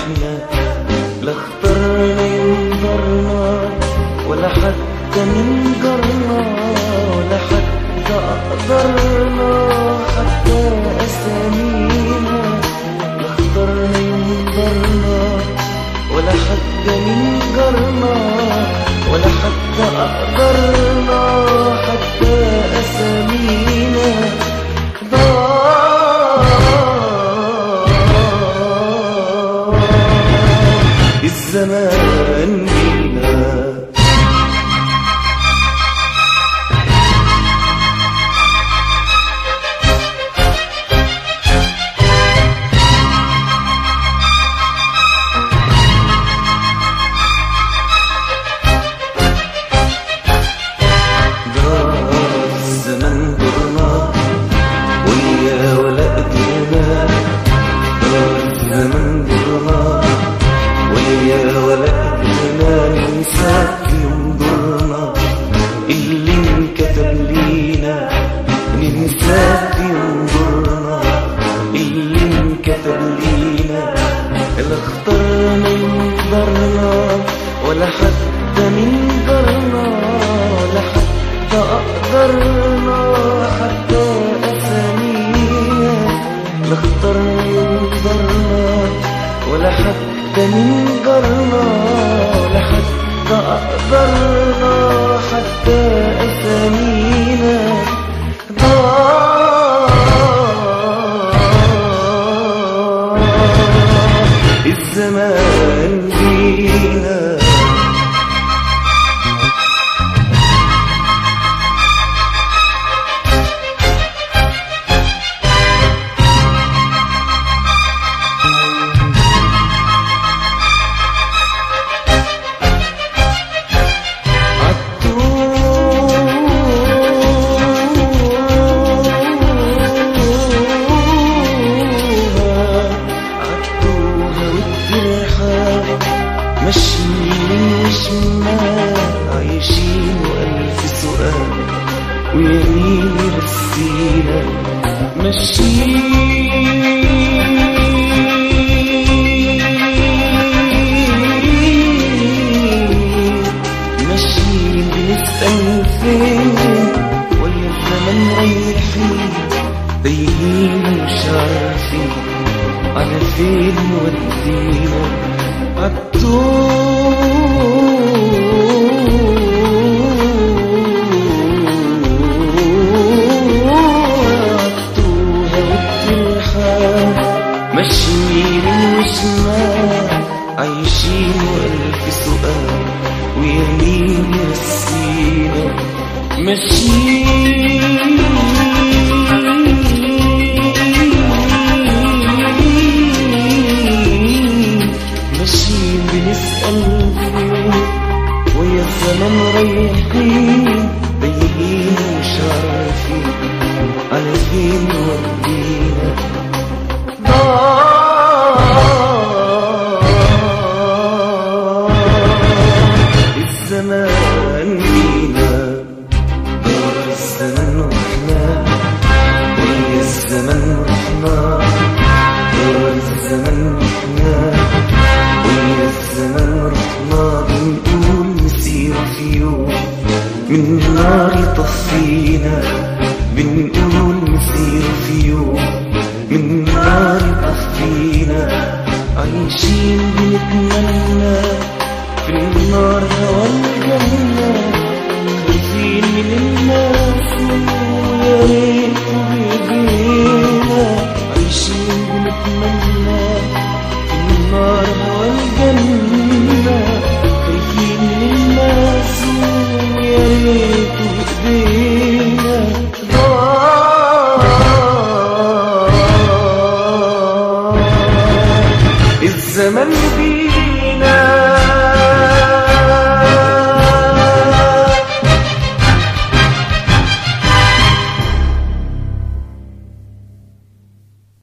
احنا لا اخترنا ينظرنا ولا حتى من جرنا ولا حتى أقدرنا حتى أسامينا لا اخترنا ينظرنا ولا حتى من جرنا ولا حتى أقدرنا حتى أسامينا ضاع الزمان بينا دار الزمن درنا ويا ولا قدرنا دار الزمن درنا ويا ولا قدرنا ننساك ينظرنا اللي انكتب لينا ننساك ينظرنا اللي انكتب لينا لا اخترنا ينظرنا ولا حتى من جرنا ولا حتى أقدرنا حتى أسامينا لا اخترنا ينظرنا ولا حتى من جرنا ولا حتى أقدرنا حتى أسامينا ضاع الزمان بينا عدوها والجرحى ماشيين وشمال عايشين وألف سؤال ويمين يرسينا ماشيين ماشيين بنسأل فين ويا الزمن رايحين تايهين مش عارفين على فين ودينا عطوها والتلحان ماشيين وشمال عايشين وألف سؤال ويمين يرسينا ماشيين ماشيين بنسأل فين ويا الزمن رايحين تايهين مش عارفين على فين ودينا ضاع الزمان بينا دار الزمن واحنا ويا الزمن واحنا دار الزمن واحنا ويا الزمن رحنا بنقول مسيرة في يوم من نار يطفينا بنقول مسيرة في يوم من نار يطفينا عايشين بنتمنى في النار هوا الجنة خايفين من الناس ويا ريت بيدينا عايشين بنتمنى في النار هوا الجنة خايفين من الناس ويا ريت بإيدينا ضاع الزمن بيه